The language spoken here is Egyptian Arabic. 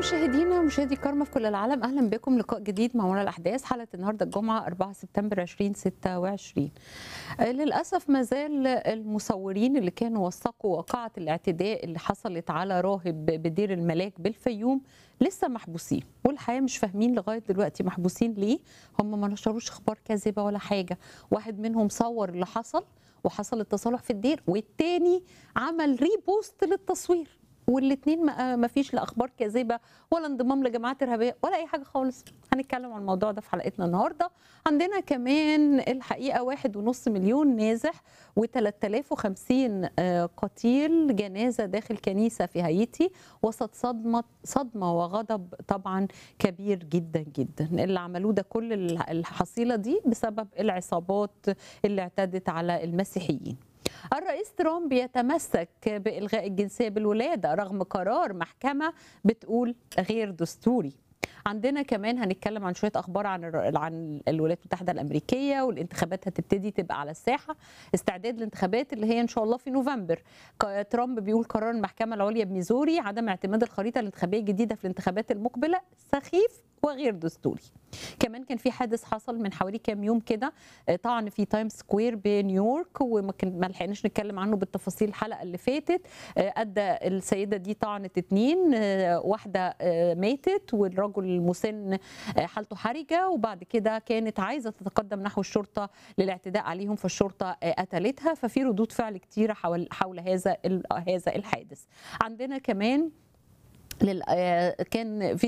مشاهدينا مشاهدي الكرامة في كل العالم أهلا بكم لقاء جديد مع منى الأحداث حلقة النهاردة الجمعة 4 سبتمبر 2026 آه، للأسف ما زال المصورين اللي كانوا وثقوا واقعة الاعتداء اللي حصلت على راهب بدير الملاك بالفيوم لسه محبوسين والحقيقة مش فاهمين لغاية دلوقتي محبوسين ليه هم ما نشروش أخبار كاذبة ولا حاجة واحد منهم صور اللي حصل وحصل التصالح في الدير والتاني عمل ريبوست للتصوير والاثنين ما ما فيش لا اخبار كاذبه ولا انضمام لجماعات ارهابيه ولا اي حاجه خالص هنتكلم عن الموضوع ده في حلقتنا النهارده عندنا كمان الحقيقه واحد ونص مليون نازح و3050 قتيل جنازه داخل كنيسه في هايتي وسط صدمه صدمه وغضب طبعا كبير جدا جدا اللي عملوه ده كل الحصيله دي بسبب العصابات اللي اعتدت على المسيحيين الرئيس ترامب يتمسك بإلغاء الجنسية بالولادة رغم قرار محكمة بتقول غير دستوري عندنا كمان هنتكلم عن شويه اخبار عن عن الولايات المتحده الامريكيه والانتخابات هتبتدي تبقى على الساحه استعداد الانتخابات اللي هي ان شاء الله في نوفمبر ترامب بيقول قرار المحكمه العليا بميزوري عدم اعتماد الخريطه الانتخابيه الجديده في الانتخابات المقبله سخيف وغير دستوري كمان كان في حادث حصل من حوالي كام يوم كده طعن في تايم سكوير بنيويورك وما لحقناش نتكلم عنه بالتفاصيل الحلقه اللي فاتت ادى السيده دي طعنت اتنين واحده ماتت والرجل المسن حالته حرجه وبعد كده كانت عايزه تتقدم نحو الشرطه للاعتداء عليهم فالشرطه قتلتها ففي ردود فعل كتيره حول حول هذا هذا الحادث عندنا كمان لل... كان في